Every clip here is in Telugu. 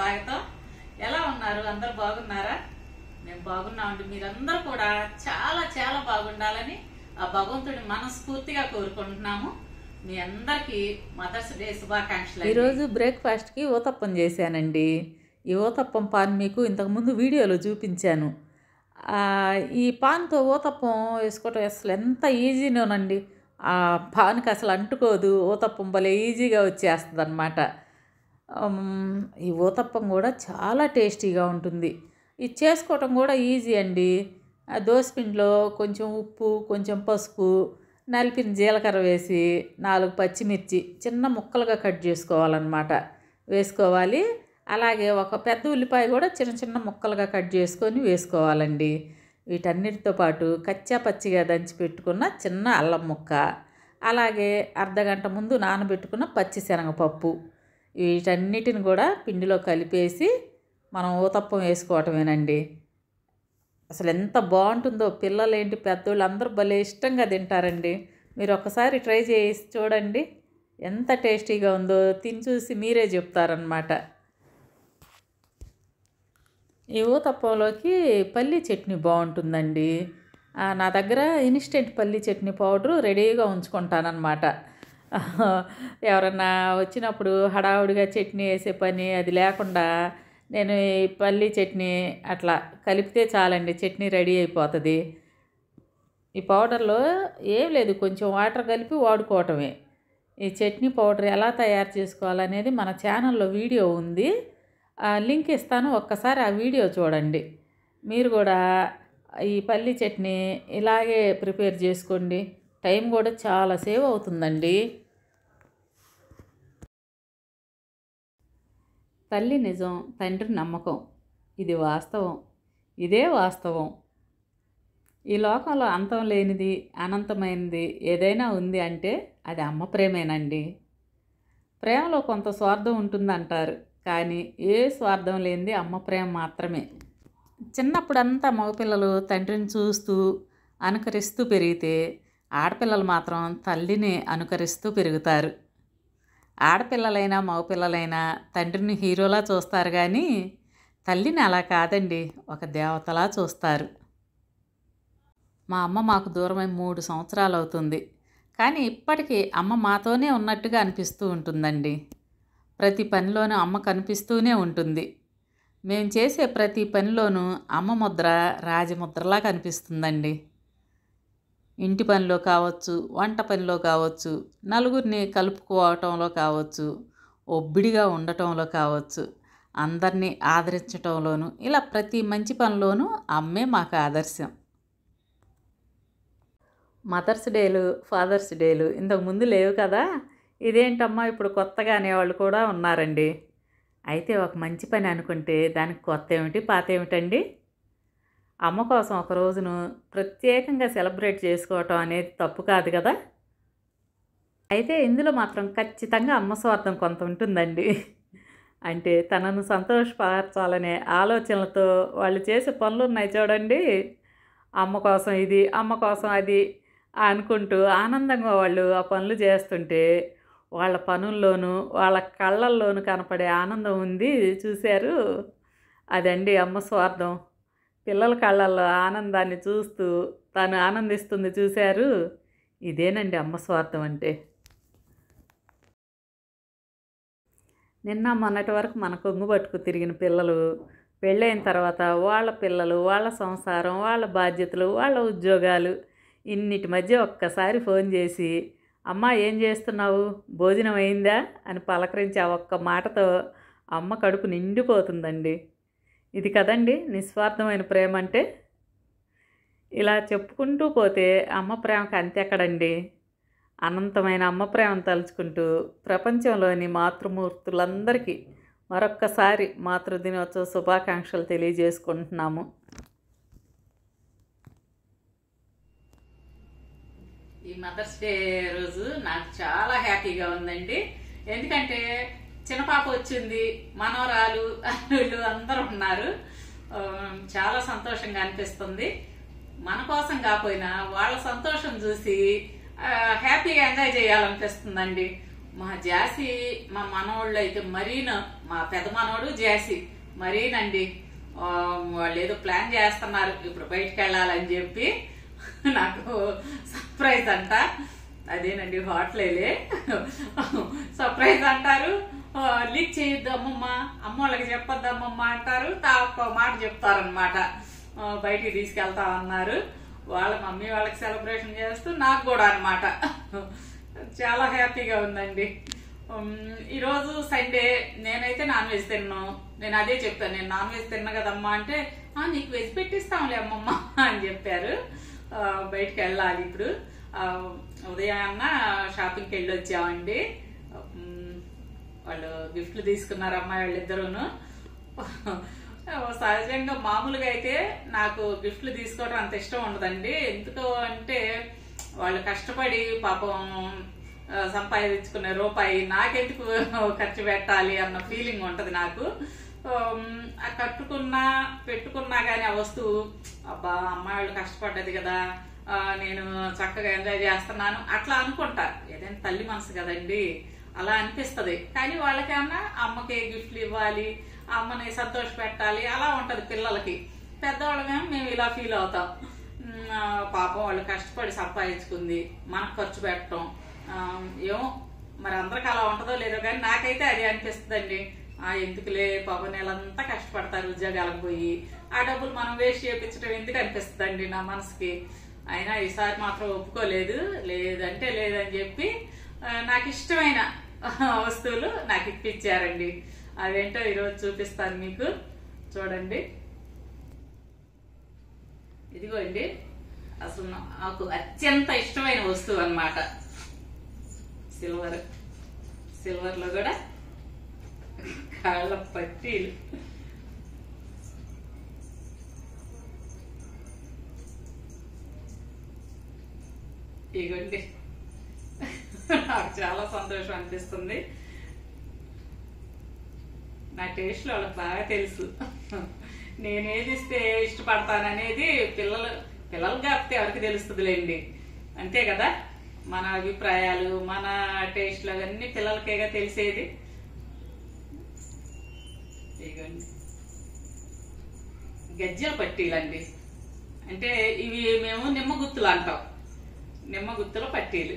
స్వాగతం ఎలా ఉన్నారు అందరు బాగున్నారా మేము బాగున్నామండి మీరందరూ కూడా చాలా చాలా బాగుండాలని ఆ భగవంతుడి మనస్ఫూర్తిగా కోరుకుంటున్నాము మీ అందరికీ మదర్స్ డే శుభాకాంక్షలు అండి. ఈరోజు బ్రేక్ఫాస్ట్కి ఊతప్పం చేశానండి ఈ ఊతప్పం పాన్ మీకు ఇంతకుముందు వీడియోలో చూపించాను ఆ, ఈ పాన్తో ఊతప్పం వేసుకోవటం అసలు ఎంత ఈజీనోనండి ఆ పాన్కి అసలు అంటుకోదు ఊతప్పం భలే ఈజీగా వచ్చేస్తుంది అనమాట ఈ ఊతప్పం కూడా చాలా టేస్టీగా ఉంటుంది ఇది చేసుకోవటం కూడా ఈజీ అండి ఆ దోసపిండిలో కొంచెం ఉప్పు కొంచెం పసుపు నలిపిన జీలకర్ర వేసి నాలుగు పచ్చిమిర్చి చిన్న ముక్కలుగా కట్ చేసుకోవాలన్నమాట వేసుకోవాలి అలాగే ఒక పెద్ద ఉల్లిపాయ కూడా చిన్న చిన్న ముక్కలుగా కట్ చేసుకొని వేసుకోవాలండి వీటన్నిటితో పాటు కచ్చా పచ్చిగా దంచి పెట్టుకున్న చిన్న అల్లం ముక్క అలాగే అర్ధగంట ముందు నానబెట్టుకున్న పచ్చి శనగపప్పు వీటన్నిటిని కూడా పిండిలో కలిపేసి మనం ఊతప్పం వేసుకోవటమేనండి అసలు ఎంత బాగుంటుందో పిల్లలేంటి పెద్దోళ్ళు అందరూ భలే ఇష్టంగా తింటారండి మీరు ఒకసారి ట్రై చేసి చూడండి ఎంత టేస్టీగా ఉందో తిని చూసి మీరే చెప్తారనమాట ఈ ఊతప్పంలోకి పల్లీ చట్నీ బాగుంటుందండి ఆ, నా దగ్గర ఇన్స్టెంట్ పల్లీ చట్నీ పౌడరు రెడీగా ఉంచుకుంటానన్నమాట ఎవరన్నా వచ్చినప్పుడు హడావుడిగా చట్నీ వేసే పని అది లేకుండా నేను ఈ పల్లీ చట్నీ అట్లా కలిపితే చాలండి చట్నీ రెడీ అయిపోతుంది ఈ పౌడర్లో ఏం లేదు కొంచెం వాటర్ కలిపి వాడుకోవటమే ఈ చట్నీ పౌడర్ ఎలా తయారు చేసుకోవాలనేది మన ఛానల్లో వీడియో ఉంది ఆ లింక్ ఇస్తాను ఒక్కసారి ఆ వీడియో చూడండి మీరు కూడా ఈ పల్లి చట్నీ ఇలాగే ప్రిపేర్ చేసుకోండి టైం కూడా చాలా సేవ్ అవుతుందండి తల్లి నిజం తండ్రి నమ్మకం ఇది వాస్తవం ఇదే వాస్తవం ఈ లోకంలో అంతం లేనిది అనంతమైనది ఏదైనా ఉంది అంటే అది అమ్మ ప్రేమేనండి ప్రేమలో కొంత స్వార్థం ఉంటుందంటారు కానీ ఏ స్వార్థం లేనిది అమ్మ ప్రేమ మాత్రమే చిన్నప్పుడంతా మగపిల్లలు తండ్రిని చూస్తూ అనుకరిస్తూ పెరిగితే ఆడపిల్లలు మాత్రం తల్లిని అనుకరిస్తూ పెరుగుతారు ఆడపిల్లలైనా మగపిల్లలైనా తండ్రిని హీరోలా చూస్తారు కానీ తల్లిని అలా కాదండి ఒక దేవతలా చూస్తారు మా అమ్మ మాకు దూరమై మూడు సంవత్సరాలు అవుతుంది కానీ ఇప్పటికీ అమ్మ మాతోనే ఉన్నట్టుగా అనిపిస్తూ ఉంటుందండి ప్రతి పనిలోనూ అమ్మ కనిపిస్తూనే ఉంటుంది మేము చేసే ప్రతి పనిలోనూ అమ్మ ముద్ర రాజముద్రలా కనిపిస్తుందండి ఇంటి పనిలో కావచ్చు వంట పనిలో కావచ్చు నలుగురిని కలుపుకోవటంలో కావచ్చు ఒబ్బిడిగా ఉండటంలో కావచ్చు అందరినీ ఆదరించటంలోనూ ఇలా ప్రతి మంచి పనిలోనూ అమ్మే మాకు ఆదర్శం మదర్స్ డేలు ఫాదర్స్ డేలు ఇంతకు ముందు లేవు కదా ఇదేంటమ్మా ఇప్పుడు కొత్తగా అనేవాళ్ళు కూడా ఉన్నారండి అయితే ఒక మంచి పని అనుకుంటే దానికి కొత్త ఏమిటి పాత ఏమిటండి అమ్మ కోసం ఒక రోజును ప్రత్యేకంగా సెలబ్రేట్ చేసుకోవటం అనేది తప్పు కాదు కదా అయితే ఇందులో మాత్రం ఖచ్చితంగా అమ్మ స్వార్థం కొంత ఉంటుందండి అంటే తనను సంతోషపరచాలనే ఆలోచనలతో వాళ్ళు చేసే పనులు ఉన్నాయి చూడండి అమ్మ కోసం ఇది అమ్మ కోసం అది అనుకుంటూ ఆనందంగా వాళ్ళు ఆ పనులు చేస్తుంటే వాళ్ళ పనుల్లోనూ వాళ్ళ కళ్ళల్లోనూ కనపడే ఆనందం ఉంది చూశారు అదండి అమ్మ స్వార్థం పిల్లల కళ్ళల్లో ఆనందాన్ని చూస్తూ తను ఆనందిస్తుంది చూశారు ఇదేనండి అమ్మ స్వార్థం అంటే నిన్న మొన్నటి వరకు మన కొంగు పట్టుకు తిరిగిన పిల్లలు పెళ్ళైన తర్వాత వాళ్ళ పిల్లలు వాళ్ళ సంసారం వాళ్ళ బాధ్యతలు వాళ్ళ ఉద్యోగాలు ఇన్నిటి మధ్య ఒక్కసారి ఫోన్ చేసి అమ్మ ఏం చేస్తున్నావు భోజనం అయిందా అని పలకరించి ఆ ఒక్క మాటతో అమ్మ కడుపు నిండిపోతుందండి ఇది కదండి నిస్వార్థమైన ప్రేమ అంటే ఇలా చెప్పుకుంటూ పోతే అమ్మ ప్రేమకు అంతెక్కడండి అనంతమైన అమ్మ ప్రేమను తలుచుకుంటూ ప్రపంచంలోని మాతృమూర్తులందరికీ మరొక్కసారి మాతృదినోత్సవ శుభాకాంక్షలు తెలియజేసుకుంటున్నాము ఈ మదర్స్ డే రోజు నాకు చాలా హ్యాపీగా ఉందండి ఎందుకంటే చిన్న పాప వచ్చింది మనవరాలు అల్లుళ్ళు అందరూ ఉన్నారు ఆ, చాలా సంతోషంగా అనిపిస్తుంది మన కోసం కాకపోయినా వాళ్ళ సంతోషం చూసి ఆ, హ్యాపీగా ఎంజాయ్ చేయాలనిపిస్తుందండి మా జాసి మా మనవాళ్ళు అయితే మరీను మా పెద్ద మనవడు జాసి మరీనండి ఆ, వాళ్ళు ఏదో ప్లాన్ చేస్తున్నారు ఇప్పుడు బయటికి వెళ్ళాలని చెప్పి నాకు సర్ప్రైజ్ అంట అదేనండి హోటలేలే సర్ప్రైజ్ అంటారు ఆ, లీక్ చేయొద్దు అమ్మమ్మ అమ్మ వాళ్ళకి చెప్పొద్దు అమ్మమ్మ అంటారు తా ఒక్క మాట చెప్తారనమాట బయటికి తీసుకెళ్తా అన్నారు వాళ్ళ మమ్మీ వాళ్ళకి సెలబ్రేషన్ చేస్తూ నాకు కూడా అన్నమాట చాలా హ్యాపీగా ఉందండి ఉమ్, ఈరోజు సండే నేనైతే నాన్ వెజ్ తిన్నాను నేను అదే చెప్పాను నేను నాన్ వెజ్ తిన్నా కదమ్మా అంటే "ఆ, నీకు వెజ్ పెట్టిస్తాంలే అమ్మమ్మ అని చెప్పారు ఆ, బయటికి వెళ్ళాలి ఇప్పుడు ఆ, ఉదయాన్న షాపింగ్కి వెళ్ళి వచ్చామండి ఉమ్, వాళ్ళు గిఫ్ట్లు తీసుకున్నారు అమ్మాయి వాళ్ళిద్దరూను సహజంగా మామూలుగా అయితే నాకు గిఫ్ట్లు తీసుకోవడం అంత ఇష్టం ఉండదండి ఎందుకు అంటే వాళ్ళు కష్టపడి పాపం ఆ, సంపాదించుకునే రూపాయి నాకెందుకు ఖర్చు పెట్టాలి అన్న ఫీలింగ్ ఉంటది నాకు ఉమ్, ఆ కట్టుకున్నా పెట్టుకున్నా కానీ ఆ వస్తువు అబ్బా అమ్మాయి వాళ్ళు కష్టపడ్డది కదా ఆ, నేను చక్కగా ఎంజాయ్ చేస్తున్నాను అట్లా అనుకుంటా ఏదైనా తల్లి మనసు కదండి అలా అనిపిస్తది కానీ వాళ్ళకేమన్నా అమ్మకి గిఫ్ట్లు ఇవ్వాలి అమ్మని సంతోష పెట్టాలి అలా ఉంటది పిల్లలకి పెద్దవాళ్ళమేమో మేము ఇలా ఫీల్ అవుతాం ఉమ్, ఆ, పాపం వాళ్ళు కష్టపడి సంపాదించుకుంది మనకు ఖర్చు పెట్టడం ఆ, ఏమో మరి అందరికి అలా ఉంటుందో లేదో కానీ నాకైతే అది అనిపిస్తుందండి ఆ ఎందుకులే పాపం నెలంతా కష్టపడతారు ఉద్యోగాలకు పోయి ఆ డబ్బులు మనం వేస్ట్ చేయించడం ఎందుకు అనిపిస్తుందండి నా మనసుకి అయినా ఈసారి మాత్రం ఒప్పుకోలేదు లేదంటే లేదని చెప్పి ఆ, నాకు ఇష్టమైన వస్తువులు నాకు ఇప్పించారండి అవేంటో ఈరోజు చూపిస్తాను మీకు చూడండి ఇదిగోండి అసలు నాకు అత్యంత ఇష్టమైన వస్తువు అన్నమాట సిల్వర్ సిల్వర్ లో కూడా కాళ్ళ పట్టీలు ఇగోండి నాకు చాలా సంతోషం అనిపిస్తుంది నా టేస్ట్లో వాళ్ళకి బాగా తెలుసు నేను ఏది ఇస్తే ఇష్టపడతాననేది పిల్లలు పిల్లలు కాకపోతే ఎవరికి తెలుస్తుందిలేండి అంతే కదా మన అభిప్రాయాలు మన టేస్ట్లు అవన్నీ పిల్లలకేగా తెలిసేది ఇగోండి గజ్జల పట్టీలండి అంటే ఇవి మేము నిమ్మ గుత్తులు అంటాం నిమ్మ గుత్తుల పట్టీలు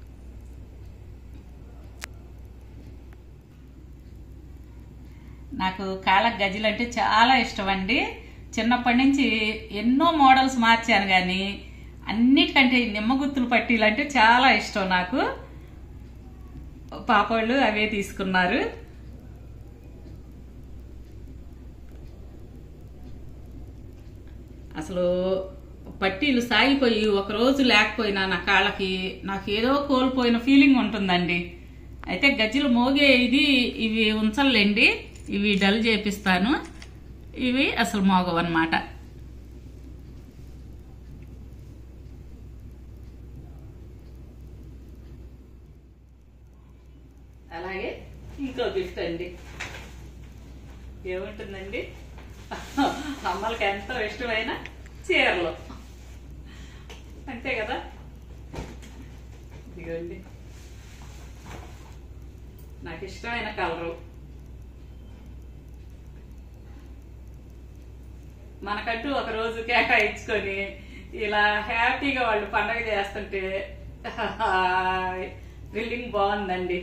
నాకు కాళ్ళ గజ్జలు అంటే చాలా ఇష్టం అండి చిన్నప్పటి నుంచి ఎన్నో మోడల్స్ మార్చాను కానీ అన్నిటికంటే ఈ నిమ్మ గుత్తులు పట్టీలు అంటే చాలా ఇష్టం నాకు పాపళ్ళు అవే తీసుకున్నారు అసలు పట్టీలు సాగిపోయి ఒక రోజు లేకపోయినా నా కాళ్ళకి నాకు ఏదో కోల్పోయిన ఫీలింగ్ ఉంటుందండి అయితే గజ్జలు మోగే ఇది ఇవి ఉంచలేండి ఇవి డల్ చేపిస్తాను ఇవి అసలు మోగవన్నమాట అలాగే ఇంకో గిఫ్ట్ అండి ఏముంటుందండి అమ్మలకి ఎంతో ఇష్టమైన చీరలు అంతే కదా ఇదిగోండి నాకు ఇష్టమైన కలరు మనకంటూ ఒక రోజు కేటాయించుకొని ఇలా హ్యాపీగా వాళ్ళు పండగ చేస్తుంటే ఫీలింగ్ బాగుందండి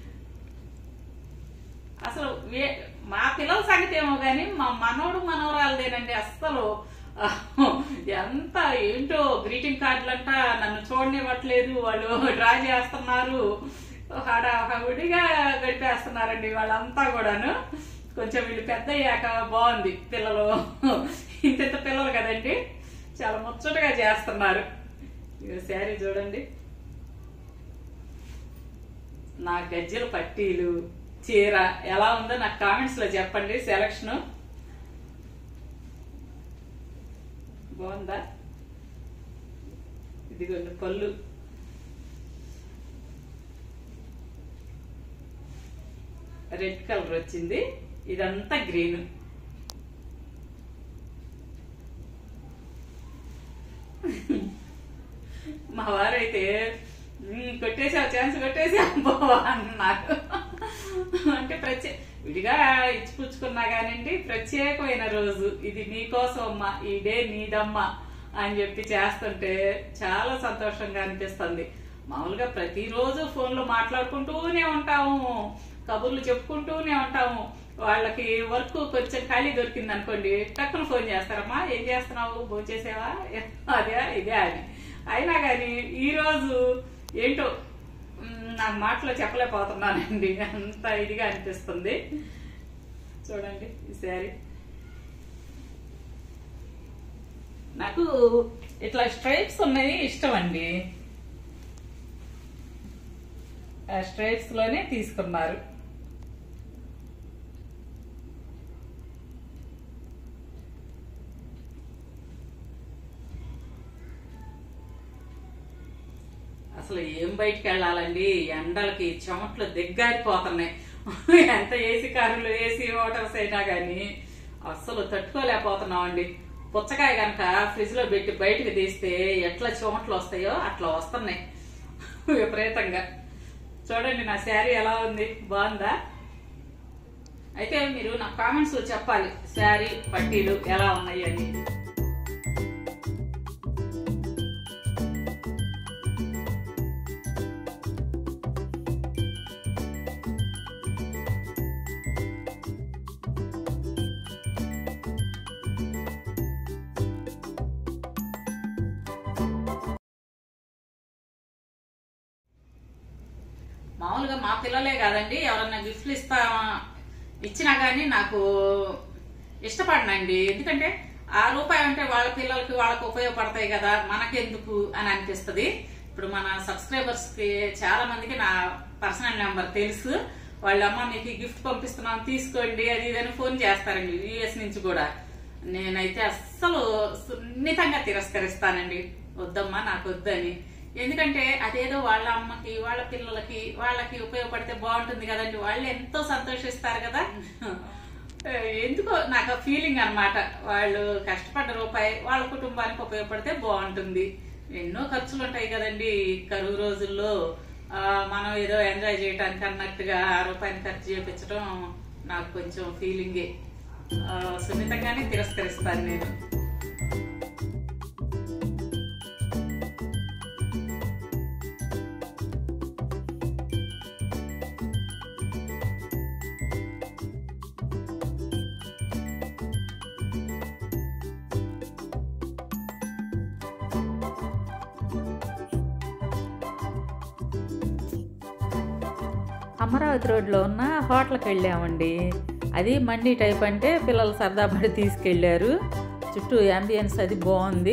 అసలు వే- మా పిల్లల సంగతి ఏమో కానీ మా మనోడు మనవరాలదేనండి అస్సలు ఎంత ఏంటో గ్రీటింగ్ కార్డులు అంట నన్ను చూడనివ్వట్లేదు వాళ్ళు డ్రా చేస్తున్నారు హడావిడిగా గడిపేస్తున్నారండి వాళ్ళంతా కూడాను కొంచెం వీళ్ళు పెద్ద అయ్యాక బాగుంది పిల్లలు ఇంత ఇంత పిల్లలు కదండి చాలా ముచ్చటగా చేస్తున్నారు ఇగో శారీ చూడండి నా గజ్జల పట్టీలు చీర ఎలా ఉందో నాకు కామెంట్స్ లో చెప్పండి సెలక్షన్ బాగుందా ఇదిగోండి పళ్ళు రెడ్ కలర్ వచ్చింది ఇదంతా గ్రీన్ మా వారైతే "ఉమ్, కొట్టే కొట్టేసావు ఛాన్స్ కొట్టేసి అబ్బో అన్నారు అంటే ప్రత్యే విడిగా ఇచ్చి పుచ్చుకున్నా కానివ్వండి ప్రత్యేకమైన రోజు ఇది నీకోసం అమ్మా ఈ డే నీదమ్మా అని చెప్పి చేస్తుంటే చాలా సంతోషంగా అనిపిస్తుంది మామూలుగా ప్రతిరోజు ఫోన్లో మాట్లాడుకుంటూనే ఉంటాము కబుర్లు చెప్పుకుంటూనే ఉంటాము వాళ్ళకి వర్క్ కొంచెం ఖాళీ దొరికింది అనుకోండి టక్కున ఫోన్ చేస్తారమ్మా ఏం చేస్తున్నావు భోంచేసావా అదే ఇదే అని అయినా కానీ ఈరోజు ఏంటో మ్, నాకు మాటలో చెప్పలేకపోతున్నానండి అంత ఇదిగా అనిపిస్తుంది చూడండి ఈ శారీ నాకు ఇట్లా స్ట్రైప్స్ ఉన్నాయి ఇష్టం అండి ఆ స్ట్రైప్స్ లోనే తీసుకున్నారు అసలు ఏం బయటికి వెళ్ళాలండి ఎండలకి చెమట్లు దిగ్గారిపోతున్నాయి ఎంత ఏసీ కారులు ఏసీ హోటల్స్ అయినా కానీ అస్సలు తట్టుకోలేకపోతున్నాం అండి పుచ్చకాయ కనుక ఫ్రిడ్జ్ లో పెట్టి బయటకు తీస్తే ఎట్లా చెమట్లు వస్తాయో అట్లా వస్తున్నాయి విపరీతంగా చూడండి నా శారీ ఎలా ఉంది బాగుందా అయితే మీరు నా కామెంట్స్ లో చెప్పాలి శారీ పట్టీలు ఎలా ఉన్నాయి అని మామూలుగా మా పిల్లలే కాదండి ఎవరన్నా గిఫ్ట్లు ఇస్తా ఇచ్చినా కానీ నాకు ఇష్టపడనండి ఎందుకంటే ఆ రూపాయి అంటే వాళ్ళ పిల్లలకి వాళ్ళకి ఉపయోగపడతాయి కదా మనకెందుకు అని అనిపిస్తుంది ఇప్పుడు మన సబ్స్క్రైబర్స్ కి చాలా మందికి నా పర్సనల్ నెంబర్ తెలుసు వాళ్ళ అమ్మ మీకు గిఫ్ట్ పంపిస్తున్నాం తీసుకోండి అది ఇదని ఫోన్ చేస్తారండి యుఎస్ నుంచి కూడా నేనైతే అస్సలు సున్నితంగా తిరస్కరిస్తానండి వద్దమ్మా నాకు వద్దని ఎందుకంటే అదేదో వాళ్ళ అమ్మకి వాళ్ళ పిల్లలకి వాళ్ళకి ఉపయోగపడితే బాగుంటుంది కదండి వాళ్ళు ఎంతో సంతోషిస్తారు కదా ఎందుకో నాకు ఫీలింగ్ అన్నమాట వాళ్ళు కష్టపడ్డ రూపాయి వాళ్ళ కుటుంబానికి ఉపయోగపడితే బాగుంటుంది ఎన్నో ఖర్చులు ఉంటాయి కదండి ఈ కరువు రోజుల్లో ఆ, మనం ఏదో ఎంజాయ్ చేయడానికి అన్నట్టుగా ఆ రూపాయిని ఖర్చు చేయించడం నాకు కొంచెం ఫీలింగే ఆ, సున్నితంగానే తిరస్కరిస్తాను నేను అమరావతి రోడ్లో ఉన్న హోటల్కి వెళ్ళామండి అది మండీ టైప్ అంటే పిల్లలు సరదా పడి తీసుకెళ్ళారు చుట్టూ అంబియన్స్ అది బాగుంది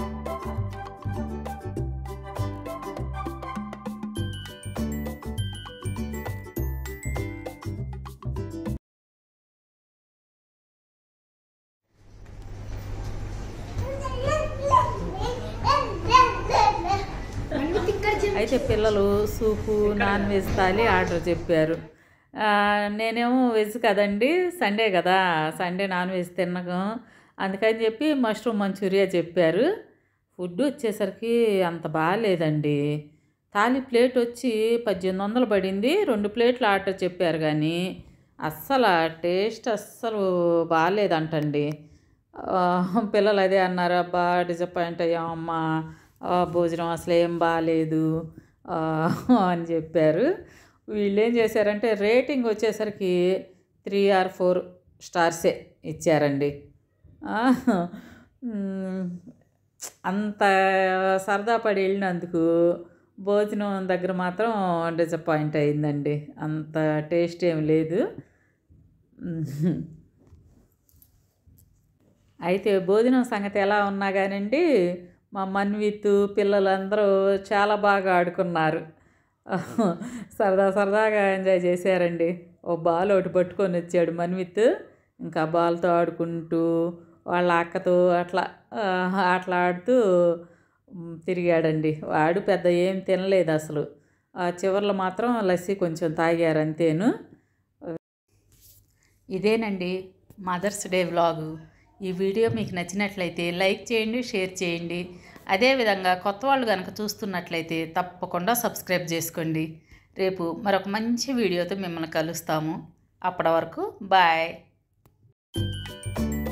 అయితే పిల్లలు soup non veg thali order చెప్పారు ఆ, నేనేమో వెజ్ కదండి సండే కదా సండే నాన్ వెజ్ తినకు అందుకని చెప్పి మష్రూమ్ మంచూరియా చెప్పారు ఫుడ్ వచ్చేసరికి అంత బాగాలేదండి థాలి ప్లేట్ వచ్చి పద్దెనిమిది వందలు పడింది రెండు ప్లేట్లు ఆర్డర్ చెప్పారు కానీ అస్సలు టేస్ట్ అస్సలు బాగాలేదంటండి ఆ, పిల్లలు అదే అన్నారు అబ్బా డిసప్పాయింట్ అయ్యామమ్మా ఆ, భోజనం అసలు ఏం బాగాలేదు ఆ, అని చెప్పారు వీళ్ళు ఏం చేశారంటే రేటింగ్ వచ్చేసరికి త్రీ ఆర్ ఫోర్ స్టార్సే ఇచ్చారండి ఆ, మ్, అంత సరదా పడి వెళ్ళినందుకు భోజనం దగ్గర మాత్రం డిసప్పాయింట్ అయిందండి అంత టేస్ట్ ఏం లేదు మ్. అయితే భోజనం సంగతి ఎలా ఉన్నా కానండి మా మన్విత్ పిల్లలందరూ చాలా బాగా ఆడుకున్నారు సరదా సరదాగా ఎంజాయ్ చేశారండి ఓ బాల్ ఒకటి పట్టుకొని వచ్చాడు మన్విత్ ఇంకా బాల్తో ఆడుకుంటూ వాళ్ళ అక్కతో అట్లా ఆ, అట్లా ఆడుతూ మ్, తిరిగాడండి వాడు పెద్ద ఏం తినలేదు అసలు ఆ చివర్లో మాత్రం లస్సీ కొంచెం తాగారు అంతేను ఇదేనండి మదర్స్ డే వ్లాగు ఈ వీడియో మీకు నచ్చినట్లయితే లైక్ చేయండి షేర్ చేయండి అదేవిధంగా కొత్త వాళ్ళు కనుక చూస్తున్నట్లయితే తప్పకుండా సబ్స్క్రైబ్ చేసుకోండి రేపు మరొక మంచి వీడియోతో మిమ్మల్ని కలుస్తాము అప్పటి వరకు బాయ్